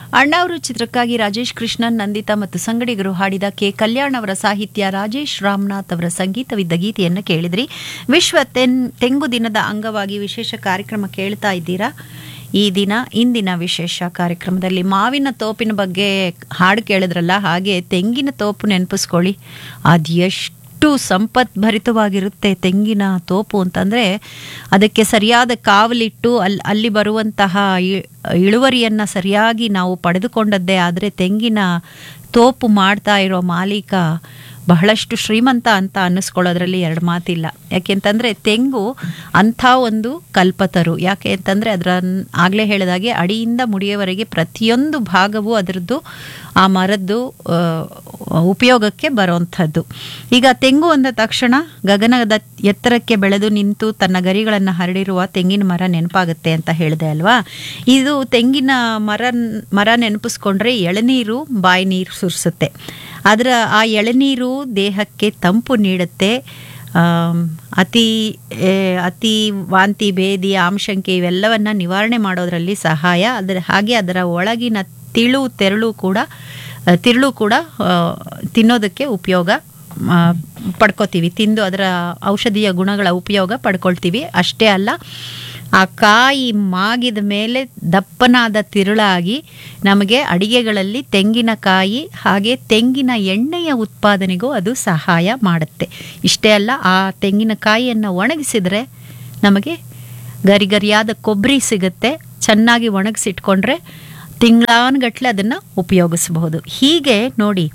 ಅಣ್ಣಾವರು ಚಿತ್ರಕ್ಕಾಗಿ ರಾಜೇಶ್ ಕೃಷ್ಣನ್ ನಂದಿತಾ ಮತ್ತು ಸಂಗಡಿಗರು ಹಾಡಿದ ಕೆ ಕಲ್ಯಾಣ್ ಅವರ ಸಾಹಿತ್ಯ ರಾಜೇಶ್ ರಾಮನಾಥ್ ಅವರ ಸಂಗೀತವಿದ್ದ ಗೀತೆಯನ್ನು ಕೇಳಿದ್ರಿ ವಿಶ್ವ ತೆನ್ ತೆಂಗು ದಿನದ ಅಂಗವಾಗಿ ವಿಶೇಷ ಕಾರ್ಯಕ್ರಮ ಕೇಳ್ತಾ ಇದ್ದೀರಾ ಈ ದಿನ ಇಂದಿನ ವಿಶೇಷ ಕಾರ್ಯಕ್ರಮದಲ್ಲಿ ಮಾವಿನ ತೋಪಿನ ಬಗ್ಗೆ ಹಾಡು ಕೇಳಿದ್ರಲ್ಲ ಹಾಗೆ ತೆಂಗಿನ ತೋಪು ನೆನಪಿಸ್ಕೊಳ್ಳಿ ಅದು ಎಷ್ಟು ಸಂಪತ್ಭರಿತವಾಗಿರುತ್ತೆ ತೆಂಗಿನ ತೋಪು ಅಂತಂದರೆ ಅದಕ್ಕೆ ಸರಿಯಾದ ಕಾವಲಿಟ್ಟು ಅಲ್ಲಿ ಅಲ್ಲಿ ಬರುವಂತಹ ಇ- ಇಳುವರಿಯನ್ನು ಸರಿಯಾಗಿ ನಾವು ಪಡೆದುಕೊಂಡದ್ದೇ ಆದರೆ ತೆಂಗಿನ ತೋಪು ಮಾಡ್ತಾ ಇರೋ ಮಾಲೀಕ ಬಹಳಷ್ಟು ಶ್ರೀಮಂತ ಅಂತ ಅನ್ನಿಸ್ಕೊಳ್ಳೋದ್ರಲ್ಲಿ ಎರಡು ಮಾತಿಲ್ಲ ಯಾಕೆಂತಂದರೆ ತೆಂಗು ಅಂಥ ಒಂದು ಕಲ್ಪತರು ಯಾಕೆ ಅಂತಂದರೆ ಅದರ ಆಗಲೇ ಹೇಳಿದಾಗೆ ಅಡಿಯಿಂದ ಮುಡಿಯವರೆಗೆ ಪ್ರತಿಯೊಂದು ಭಾಗವೂ ಅದರದ್ದು ಆ ಮರದ್ದು ಆ, ಉಪಯೋಗಕ್ಕೆ ಬರುವಂಥದ್ದು ಈಗ ತೆಂಗು ಅಂದ ತಕ್ಷಣ ಗಗನದ ಎತ್ತರಕ್ಕೆ ಬೆಳೆದು ನಿಂತು ತನ್ನ ಗರಿಗಳನ್ನು ಹರಡಿರುವ ತೆಂಗಿನ ಮರ ನೆನಪಾಗುತ್ತೆ ಅಂತ ಹೇಳಿದೆ ಅಲ್ವಾ ಇದು ತೆಂಗಿನ ಮರ ಮರ ನೆನಪಿಸ್ಕೊಂಡ್ರೆ ಎಳನೀರು ಬಾಯಿ ನೀರು ಸುರಿಸುತ್ತೆ ಅದರ ಆ ಎಳನೀರು ದೇಹಕ್ಕೆ ತಂಪು ನೀಡುತ್ತೆ ಆಮ್, ಅತಿ ಏ, ಅತಿ ವಾಂತಿ ಭೇದಿ ಆಮಶಂಕೆ ಇವೆಲ್ಲವನ್ನ ನಿವಾರಣೆ ಮಾಡೋದರಲ್ಲಿ ಸಹಾಯ ಅದರ ಹಾಗೆ ಅದರ ಒಳಗಿನ ತಿಳು ತೆರಳು ಕೂಡ ಆ, ತಿರುಳು ಕೂಡ ಆ, ತಿನ್ನೋದಕ್ಕೆ ಉಪಯೋಗ ಆ, ಪಡ್ಕೋತೀವಿ ತಿಂದು ಅದರ ಔಷಧೀಯ ಗುಣಗಳ ಉಪಯೋಗ ಪಡ್ಕೊಳ್ತೀವಿ ಅಷ್ಟೇ ಅಲ್ಲ ಆ ಕಾಯಿ ಮಾಗಿದ ಮೇಲೆ ದಪ್ಪನಾದ ತಿರುಳಾಗಿ ನಮಗೆ ಅಡಿಗೆಗಳಲ್ಲಿ ತೆಂಗಿನಕಾಯಿ ಹಾಗೆ ತೆಂಗಿನ ಎಣ್ಣೆಯ ಉತ್ಪಾದನೆಗೂ ಅದು ಸಹಾಯ ಮಾಡುತ್ತೆ ಇಷ್ಟೇ ಅಲ್ಲ ಆ ತೆಂಗಿನಕಾಯಿಯನ್ನು ಒಣಗಿಸಿದರೆ ನಮಗೆ ಗರಿಗರಿಯಾದ ಕೊಬ್ಬರಿ ಸಿಗುತ್ತೆ ಚೆನ್ನಾಗಿ ಒಣಗಿಸಿಟ್ಕೊಂಡ್ರೆ ತಿಂಗಳಾನ್ಗಟ್ಲೆ ಅದನ್ನು ಉಪಯೋಗಿಸಬಹುದು ಹೀಗೆ ನೋಡಿ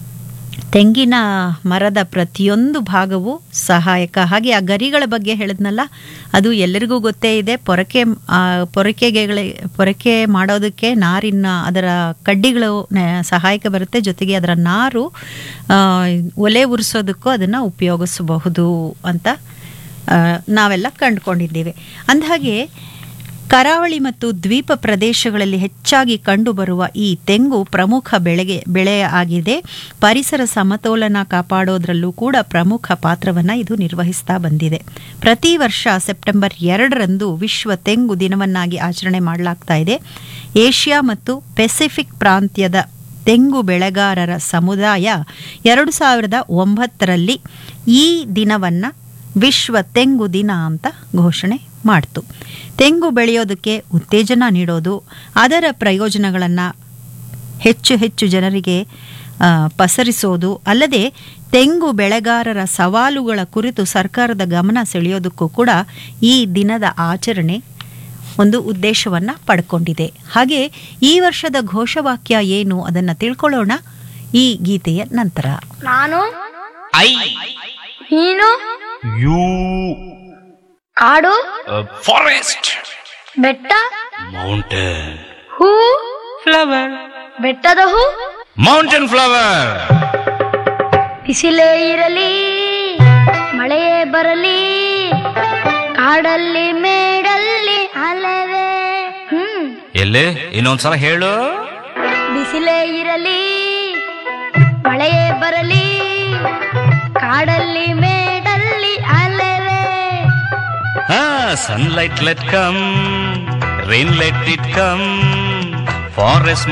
ತೆಂಗಿನ ಮರದ ಪ್ರತಿಯೊಂದು ಭಾಗವೂ ಸಹಾಯಕ ಹಾಗೆ ಆ ಗರಿಗಳ ಬಗ್ಗೆ ಹೇಳಿದ್ನಲ್ಲ ಅದು ಎಲ್ಲರಿಗೂ ಗೊತ್ತೇ ಇದೆ ಪೊರಕೆ ಆ, ಪೊರಕೆಗಳ ಪೊರಕೆ ಮಾಡೋದಕ್ಕೆ ನಾರಿನ ಅದರ ಕಡ್ಡಿಗಳು ನ- ಸಹಾಯಕ ಬರುತ್ತೆ ಜೊತೆಗೆ ಅದರ ನಾರು ಆ, ಒಲೆ ಉರಿಸೋದಕ್ಕೂ ಅದನ್ನು ಉಪಯೋಗಿಸಬಹುದು ಅಂತ ಆ, ನಾವೆಲ್ಲ ಕಂಡುಕೊಂಡಿದ್ದೇವೆ ಅಂದಹಾಗೆ ಕರಾವಳಿ ಮತ್ತು ದ್ವೀಪ ಪ್ರದೇಶಗಳಲ್ಲಿ ಹೆಚ್ಚಾಗಿ ಕಂಡುಬರುವ ಈ ತೆಂಗು ಪ್ರಮುಖ ಬೆಳೆಗೆ ಬೆಳೆ ಆಗಿದೆ ಪರಿಸರ ಸಮತೋಲನ ಕಾಪಾಡೋದ್ರಲ್ಲೂ ಕೂಡ ಪ್ರಮುಖ ಪಾತ್ರವನ್ನು ಇದು ನಿರ್ವಹಿಸ್ತಾ ಬಂದಿದೆ ಪ್ರತಿ ವರ್ಷ ಸೆಪ್ಟೆಂಬರ್ ಎರಡರಂದು ವಿಶ್ವ ತೆಂಗು ದಿನವನ್ನಾಗಿ ಆಚರಣೆ ಮಾಡಲಾಗ್ತಾ ಇದೆ ಏಷ್ಯಾ ಮತ್ತು ಪೆಸಿಫಿಕ್ ಪ್ರಾಂತ್ಯದ ತೆಂಗು ಬೆಳೆಗಾರರ ಸಮುದಾಯ ಎರಡು ಸಾವಿರದ ಒಂಬತ್ತರಲ್ಲಿ ಈ ದಿನವನ್ನು ವಿಶ್ವ ತೆಂಗು ದಿನ ಅಂತ ಘೋಷಣೆ ಮಾಡ್ತು ತೆಂಗು ಬೆಳೆಯೋದಕ್ಕೆ ಉತ್ತೇಜನ ನೀಡೋದು ಅದರ ಪ್ರಯೋಜನಗಳನ್ನು ಹೆಚ್ಚು ಹೆಚ್ಚು ಜನರಿಗೆ ಆ, ಪಸರಿಸೋದು ಅಲ್ಲದೆ ತೆಂಗು ಬೆಳೆಗಾರರ ಸವಾಲುಗಳ ಕುರಿತು ಸರ್ಕಾರದ ಗಮನ ಸೆಳೆಯೋದಕ್ಕೂ ಕೂಡ ಈ ದಿನದ ಆಚರಣೆ ಒಂದು ಉದ್ದೇಶವನ್ನು ಪಡ್ಕೊಂಡಿದೆ ಹಾಗೆ ಈ ವರ್ಷದ ಘೋಷವಾಕ್ಯ ಏನು ಅದನ್ನು ತಿಳ್ಕೊಳ್ಳೋಣ ಈ ಗೀತೆಯ ನಂತರ ನಾನು ಐ ನೀನು ಯು ಕಾಡು ಫಾರೆಸ್ಟ್ ಬೆಟ್ಟ ಮೌಂಟೇನ್ ಹೂ ಫ್ಲವರ್ ಬೆಟ್ಟದ ಹೂ ಮೌಂಟೇನ್ ಫ್ಲವರ್ ಬಿಸಿಲೇ ಇರಲಿ ಮಳೆಯೇ ಬರಲಿ ಕಾಡಲ್ಲಿ ಮೇಡಲ್ಲಿ ಅಲೆವೆ ಹ್ಮ್ ಎಲ್ಲಿ ಇನ್ನೊಂದ್ಸಲ ಹೇಳು ಬಿಸಿಲೇ ಇರಲಿ ಮಳೆಯೇ ಬರಲಿ ಕಾಡಲ್ಲಿ ಮೇಡಲ್ಲಿ ಅಲೆವೆ ಹಾ sunlight let come rain let it come forest